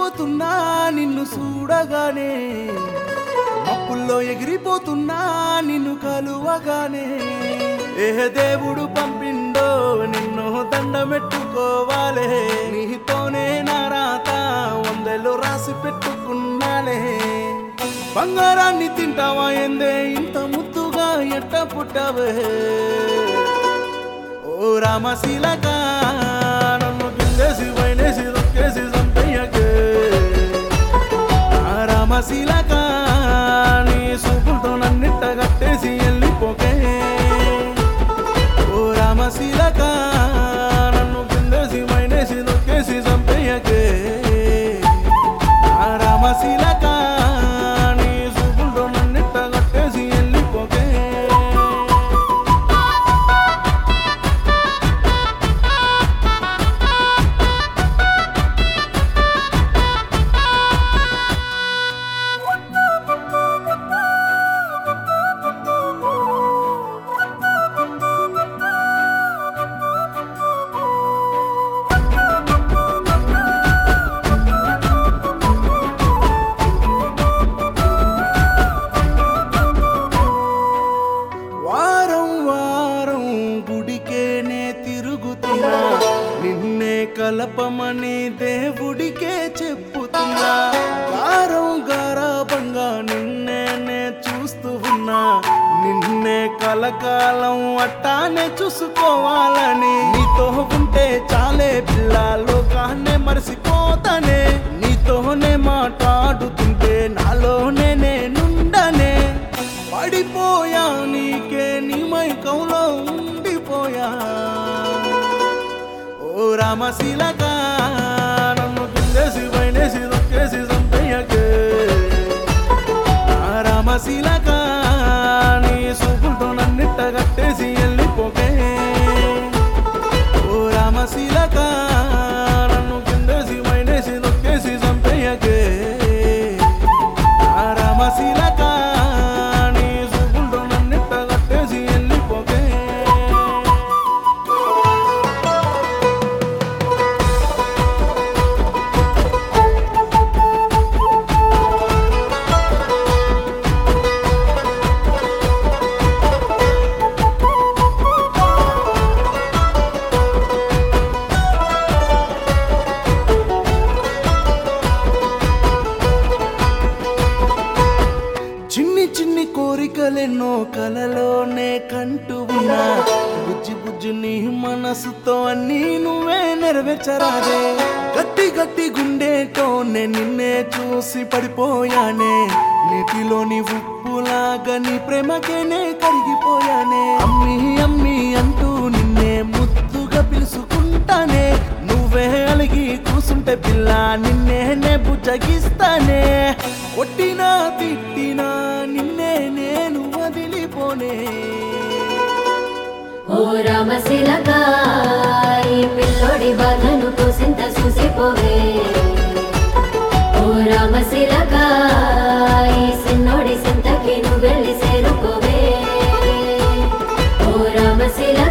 మురిసిపోతున్నా నిన్ను చూడగానే అప్పుల్లో ఎగిరిపోతున్నా నిన్ను కలువగానే ఏ దేవుడు పంపిండో నిన్ను దండమెట్టుకోవాలే నీతోనే నా రాత వందలు రాసి పెట్టుకున్నాలే బంగారాన్ని తింటావా ఎందే ఇంత ముద్దుగా ఎట్ట పుట్టవే ఓ రామశీలక నన్ను కిందేసి పైనేసి దొక్కేసి చంపయ్యకే ఆ రామశీలక నీ సూపులతో నన్నిట్ట కట్టేసి వెళ్ళిపోకే ఓ రామశీలక నన్ను కిందేసి పైనేసి దొక్కేసి చంపయ్యకే ఆ రామశీలక నీ సూపులతో నన్నిట్ట కట్టేసి వెళ్ళిపోకే వారం వారం గుడికేనే తిరుగుతున్నా నిన్నే కలపమని దేవుడికే చెప్పుతున్నా గారం గారాబంగా నిన్నేనే చూస్తూ ఉన్నా నిన్నే కలకాలం అట్టానే చూసుకోవాలని నీతో ఉంటే చాలే పిల్ల లోకాన్నే మరిసిపోతానే నీతోనే మాట్లాడుతుంటే నాలోనే నేనుండనే పడిపోయా నీకే నీ మైకంలో ఉండిపోయా ఓ రామశీలక నన్ను కిందేసి పైనేసి దొక్కేసి చంపయ్యకే ఆ రామశీలక నీ సూపులతో నన్నిట్ట కట్టేసి వెళ్ళిపోకే ఓ రామశీలక నన్ను కిందేసి పైనేసి దొక్కేసి చంపయ్యకే ఆ రామశీలక నీ సూపులతో నన్నిట్ట కట్టేసి వెళ్ళిపోకే చిన్ని చిన్ని కోరికలెన్నో కలలోనే కంటూ ఉన్నా బుజ్జి బుజ్జి నీ మనసుతో అన్నీ నువ్వే నెరవేర్చరాదే గట్టి గట్టి గుండెతోనే నిన్నే చూసి పడిపోయానే నీటిలోని ఉప్పులాగా నీ ప్రేమకేనే కరిగిపోయానే అమ్మి అమ్మి అంటూ నిన్నే ముద్దుగా పిలుచుకుంటానే నువ్వే అలిగి కూసుంటే పిల్ల నిన్నేనే బుజ్జగిస్తానే కొట్టినా తిట్టినా నిన్నే నేను వదిలిపోనే ఓ రామశిలక ఈ పిల్లోడి బాధను కోసింత చూసిపోవే ఓ రామశిలక ఈ సిన్నోడి సింతకి నువ్వు వెళ్ళి చేరుకోవే ఓ రామశిలక